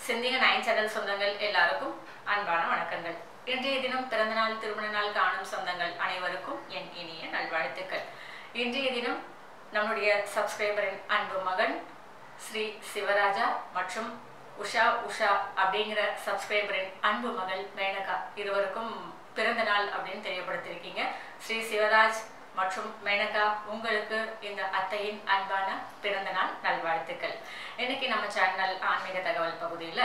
சிந்திய nine channel சொந்தங்கள் எல்லாருக்கும் அன்பான வணக்கங்கள் இன்றைய தினம் பிறந்த நாள் திருமண நாள் காணும் சொந்தங்கள் அனைவருக்கும் என் இனிய நல்வாழ்த்துக்கள் இன்றைய தினம் நம்முடைய சப்ஸ்கிரைபரின் அன்பு மகன் ஸ்ரீ சிவராஜா மற்றும் உஷா உஷா அப்படிங்கிற சப்ஸ்கிரைபரின் அன்பு மகள் மேனகா இருவருக்கும் பிறந்த நாள் அப்படின்னு தெரியப்படுத்தியிருக்கீங்க ஸ்ரீ சிவராஜ் மற்றும் மேனகா உங்களுக்கு இந்த அத்தையின் அன்பான பிறந்த நாள் நல்வாழ்த்துக்கள் இன்னைக்கு நம்ம சேனல் ஆன்மீக தகவல் பகுதியில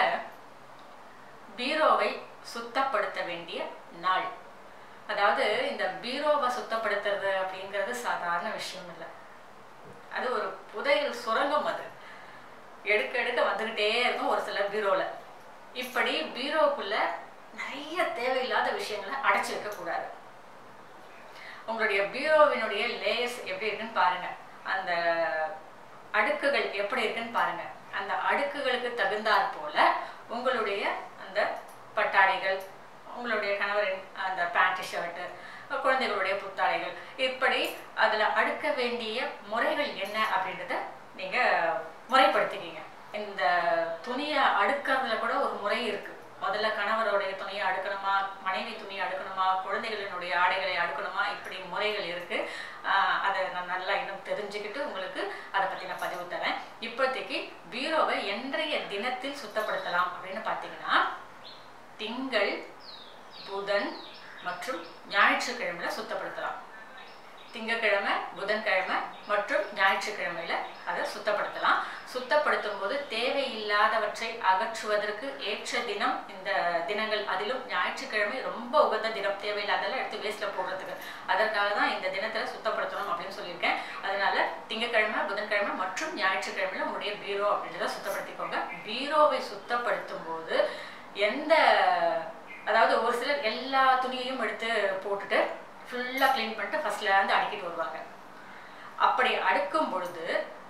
பீரோவை சுத்தப்படுத்த வேண்டிய நாள் அதாவது இந்த பீரோவை சுத்தப்படுத்துறது அப்படிங்கிறது சாதாரண விஷயம் இல்லை அது ஒரு புதையல் சுரங்கம் அது எடுக்க எடுக்க வந்துக்கிட்டே இருக்கும் ஒரு சில பீரோல இப்படி பீரோக்குள்ள நிறைய தேவையில்லாத விஷயங்களை அடைச்சி வைக்க கூடாது உங்களுடைய பீரோவினுடைய லேயர்ஸ் எப்படி இருக்குன்னு பாருங்க அந்த அடுக்குகள் எப்படி இருக்குன்னு பாருங்க அந்த அடுக்குகளுக்கு தகுந்தாற் போல உங்களுடைய அந்த பட்டாடைகள் உங்களுடைய கணவரின் அந்த பேண்ட் ஷர்ட்டு குழந்தைகளுடைய புத்தாடைகள் இப்படி அதில் அடுக்க வேண்டிய முறைகள் என்ன அப்படின்றத நீங்கள் முறைப்படுத்திக்கிங்க இந்த துணியை அடுக்கிறதுல கூட ஒரு முறை இருக்கு முதல்ல கணவருடைய துணியை அடுக்கணுமா மனைவி துணியை அடுக்கணுமா குழந்தைகளினுடைய ஆடைகளை அடுக்கணுமா இப்படி முறைகள் இருக்கு ஆஹ் அதை நான் நல்லா இன்னும் தெரிஞ்சுக்கிட்டு உங்களுக்கு அதை பற்றி நான் பதிவு தரேன் இப்போதைக்கு பீரோவை என்றைய தினத்தில் சுத்தப்படுத்தலாம் அப்படின்னு பார்த்தீங்கன்னா திங்கள் புதன் மற்றும் ஞாயிற்றுக்கிழமையில சுத்தப்படுத்தலாம் திங்கக்கிழமை புதன்கிழமை மற்றும் ஞாயிற்றுக்கிழமையில அதை சுத்தப்படுத்தலாம் சுத்தப்படுத்தும் போது தேவையில்லாதவற்றை அகற்றுவதற்கு ஏற்ற தினம் இந்த தினங்கள் அதிலும் ஞாயிற்றுக்கிழமை ரொம்ப உகந்த தினம் தேவையில்லாதெல்லாம் எடுத்து வேஸ்ட்ல போடுறதுக்கு அதற்காக தான் இந்த தினத்துல சுத்தப்படுத்தணும் அப்படின்னு சொல்லியிருக்கேன் அதனால திங்கக்கிழமை புதன்கிழமை மற்றும் ஞாயிற்றுக்கிழமையில உங்களுடைய பீரோ அப்படின்றத சுத்தப்படுத்திக்கோங்க பீரோவை சுத்தப்படுத்தும் போது எந்த அதாவது ஒரு சிலர் எல்லா துணியையும் எடுத்து போட்டுட்டு ஃபுல்லாக க்ளீன் பண்ணிட்டு ஃபர்ஸ்ட்ல இருந்து அடுக்கிட்டு வருவாங்க அப்படி அடுக்கும் பொழுது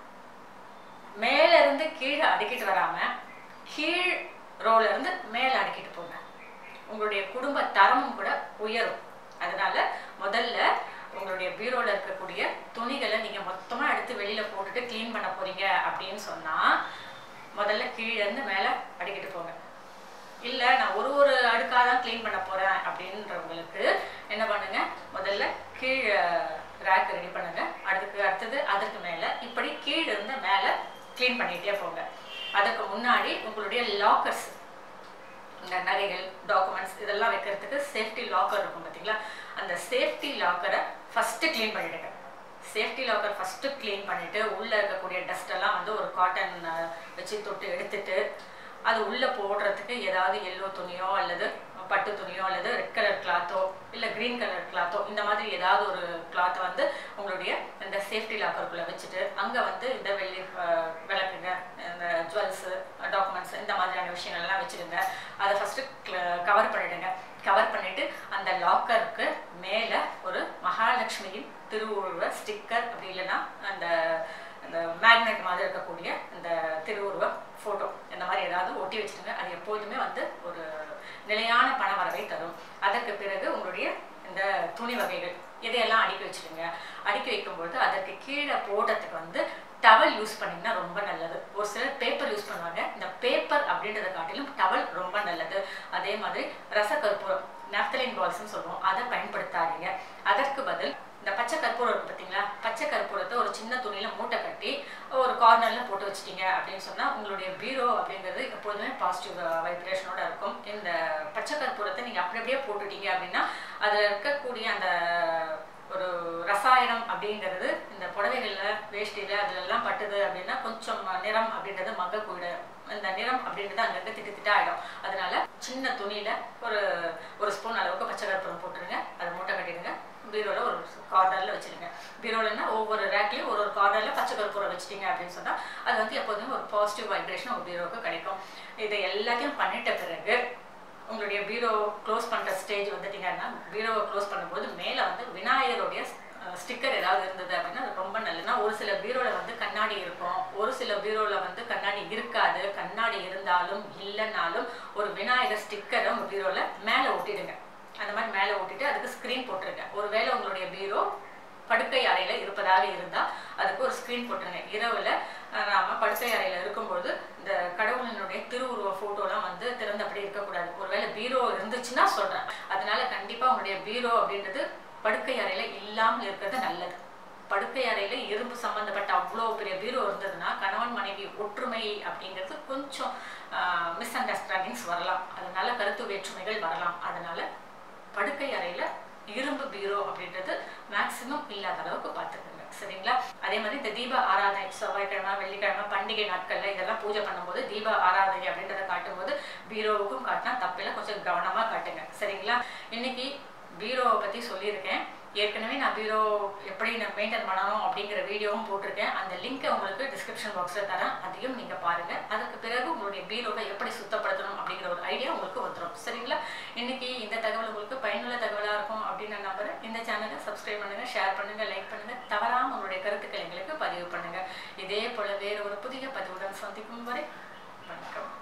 மேல இருந்து கீழே அடுக்கிட்டு வராம கீழ் ரோல இருந்து மேல அடுக்கிட்டு போங்க உங்களுடைய குடும்ப தரமும் கூட உயரும் அதனால முதல்ல உங்களுடைய பீரோல இருக்கக்கூடிய துணிகளை நீங்க மொத்தமா எடுத்து வெளியில போட்டுட்டு க்ளீன் பண்ண போறீங்க அப்படின்னு சொன்னா முதல்ல கீழே இருந்து மேல அடுக்கிட்டு போங்க இல்லை நான் ஒரு ஒரு அடுக்காக தான் க்ளீன் பண்ண போகிறேன் அப்படின்றவங்களுக்கு என்ன பண்ணுங்க முதல்ல கீழே ரேக் ரெடி பண்ணுங்க அதுக்கு அடுத்தது அதற்கு மேலே இப்படி கீழே இருந்து மேலே க்ளீன் பண்ணிகிட்டே போங்க அதுக்கு முன்னாடி உங்களுடைய லாக்கர்ஸ் இந்த நகைகள் டாக்குமெண்ட்ஸ் இதெல்லாம் வைக்கிறதுக்கு சேஃப்டி லாக்கர் இருக்கும் பார்த்தீங்களா அந்த சேஃப்டி லாக்கரை ஃபஸ்ட்டு க்ளீன் பண்ணிவிடுங்க சேஃப்டி லாக்கர் ஃபஸ்ட்டு க்ளீன் பண்ணிவிட்டு உள்ளே இருக்கக்கூடிய டஸ்ட் எல்லாம் வந்து ஒரு காட்டன் வச்சு தொட்டு எடுத்துட்டு அது உள்ளே போடுறதுக்கு ஏதாவது எல்லோ துணியோ அல்லது பட்டு துணியோ அல்லது ரெட் கலர் கிளாத்தோ இல்லை க்ரீன் கலர் கிளாத்தோ இந்த மாதிரி ஏதாவது ஒரு கிளாத்தை வந்து உங்களுடைய இந்த சேஃப்டி லாக்கருக்குள்ளே வச்சுட்டு அங்கே வந்து இந்த வெள்ளி விளக்குங்க இந்த ஜுவல்ஸு டாக்குமெண்ட்ஸ் இந்த மாதிரியான விஷயங்கள்லாம் வச்சுடுங்க அதை ஃபஸ்ட்டு கவர் பண்ணிடுங்க கவர் பண்ணிவிட்டு அந்த லாக்கருக்கு மேலே ஒரு மகாலட்சுமியின் திருவுருவ ஸ்டிக்கர் அப்படி இல்லைன்னா அந்த அந்த மேக்னெட் மாதிரி இருக்கக்கூடிய இந்த திருவுருவ ஃபோட்டோ இந்த மாதிரி ஏதாவது ஒட்டி வச்சுருங்க அது எப்போதுமே வந்து ஒரு நிலையான பண வரவை தரும் அதற்கு பிறகு உங்களுடைய இந்த துணி வகைகள் இதையெல்லாம் அடுக்கி வச்சுடுங்க அடுக்கி வைக்கும்போது அதற்கு கீழே போடுறதுக்கு வந்து டவல் யூஸ் பண்ணிங்கன்னா ரொம்ப நல்லது ஒரு சிலர் பேப்பர் யூஸ் பண்ணுவாங்க இந்த பேப்பர் அப்படின்றத காட்டிலும் டவல் ரொம்ப நல்லது அதே மாதிரி ரசக்கற்பூரம் நப்தலின் பால்ஸ்ன்னு சொல்லுவோம் அதை பயன்படுத்தாதீங்க அதற்கு பதில் இந்த பச்சை கற்பூரம் இருக்கு பார்த்தீங்களா பச்சை கற்பூரத்தை ஒரு சின்ன துணியில மூட்டை கட்டி ஒரு கார்னர்ல போட்டு வச்சிட்டீங்க அப்படின்னு சொன்னா உங்களுடைய பீரோ அப்படிங்கிறது எப்பொழுதுமே பாசிட்டிவ் வைப்ரேஷனோட இருக்கும் இந்த பச்சை கற்பூரத்தை நீங்க அப்படி அப்படியே போட்டுட்டீங்க அப்படின்னா அதுல இருக்கக்கூடிய அந்த ஒரு ரசாயனம் அப்படிங்கிறது இந்த புடவைகள்ல வேஷ்டியில அதுல எல்லாம் பட்டுது அப்படின்னா கொஞ்சம் நிறம் அப்படின்றது மக கூட இந்த நிறம் அப்படின்றது அங்கங்க திட்டு திட்டா ஆயிடும் அதனால சின்ன துணியில ஒரு ஒரு ஸ்பூன் அளவுக்கு பச்சை கற்பூரம் போட்டுருங்க அதை மூட்டை கட்டிடுங்க பீரோல ஒரு கார்னர்ல வச்சிருங்க பீரோலன்னா ஒவ்வொரு ரேக்லயும் ஒரு ஒரு கார்னர்ல பச்சை கற்பூரம் வச்சிட்டீங்க அப்படின்னு சொன்னா அது வந்து எப்போதுமே ஒரு பாசிட்டிவ் வைப்ரேஷன் ஒரு பீரோவுக்கு கிடைக்கும் இதை எல்லாத்தையும் பண்ணிட்ட பிறகு உங்களுடைய பீரோ க்ளோஸ் பண்ற ஸ்டேஜ் வந்துட்டீங்கன்னா பீரோவை க்ளோஸ் பண்ணும்போது மேல வந்து விநாயகருடைய ஸ்டிக்கர் ஏதாவது இருந்தது அப்படின்னா அது ரொம்ப நல்லதுன்னா ஒரு சில பீரோல வந்து கண்ணாடி இருக்கும் ஒரு சில பீரோல வந்து கண்ணாடி இருக்காது கண்ணாடி இருந்தாலும் இல்லைன்னாலும் ஒரு விநாயகர் ஸ்டிக்கரை உங்க பீரோல மேல ஒட்டிடுங்க அந்த மாதிரி மேலே ஓட்டிட்டு அதுக்கு ஸ்க்ரீன் போட்டிருங்க ஒருவேளை உங்களுடைய பீரோ படுக்கை அறையில இருப்பதாக இருந்தா அதுக்கு ஒரு ஸ்க்ரீன் போட்டுருங்க இரவுல அஹ், நாம படுக்கை அறையில இருக்கும்பொழுது இந்த இந்த கடவுளினுடைய திருவுருவ ஃபோட்டோலாம் வந்து திறந்தபடி இருக்கக்கூடாது ஒருவேளை பீரோ இருந்துச்சுன்னா சொல்கிறேன் அதனால கண்டிப்பாக உங்களுடைய பீரோ அப்படின்றது படுக்கை அறையில் இல்லாமல் இருக்கிறது நல்லது படுக்கை அறையில இரும்பு சம்பந்தப்பட்ட அவ்வளோ பெரிய பீரோ இருந்ததுன்னா கணவன் மனைவி ஒற்றுமை அப்படிங்கிறது கொஞ்சம் மிஸ் அண்டர்ஸ்டாண்டிங்ஸ் வரலாம் அதனால கருத்து வேற்றுமைகள் வரலாம் அதனால படுக்கை அறையில இரும்பு பீரோ அப்படின்றது மேக்சிமம் இல்லாத அளவுக்கு பார்த்துக்கோங்க சரிங்களா அதே மாதிரி இந்த தீப ஆராதனை செவ்வாய்க்கிழமை வெள்ளிக்கிழமை பண்டிகை நாட்கள்ல இதெல்லாம் பூஜை பண்ணும்போது தீப ஆராதனை அப்படின்றத காட்டும்போது பீரோவுக்கும் காட்டினா தப்பில்லை கொஞ்சம் கவனமா காட்டுங்க சரிங்களா இன்னைக்கு பீரோவை பத்தி சொல்லியிருக்கேன் ஏற்கனவே நான் பீரோ எப்படி நான் மெயின்டைன் பண்ணணும் அப்படிங்கிற வீடியோவும் போட்டிருக்கேன் அந்த லிங்கை உங்களுக்கு டிஸ்கிரிப்ஷன் பாக்ஸில் தரேன் அதையும் நீங்கள் பாருங்கள் அதுக்கு பிறகு உங்களுடைய பீரோவை எப்படி சுத்தப்படுத்தணும் அப்படிங்கிற ஒரு ஐடியா உங்களுக்கு வந்துடும் சரிங்களா இன்னைக்கு இந்த தகவல் உங்களுக்கு பயனுள்ள தகவலாக இருக்கும் அப்படின்னு நான் நம்புறேன் இந்த சேனலை சப்ஸ்கிரைப் பண்ணுங்கள் ஷேர் பண்ணுங்கள் லைக் பண்ணுங்கள் தவறாமல் உங்களுடைய கருத்துக்கள் எங்களுக்கு பதிவு பண்ணுங்கள் இதே போல வேறு ஒரு புதிய பதிவுடன் சந்திக்கும் வரை வணக்கம்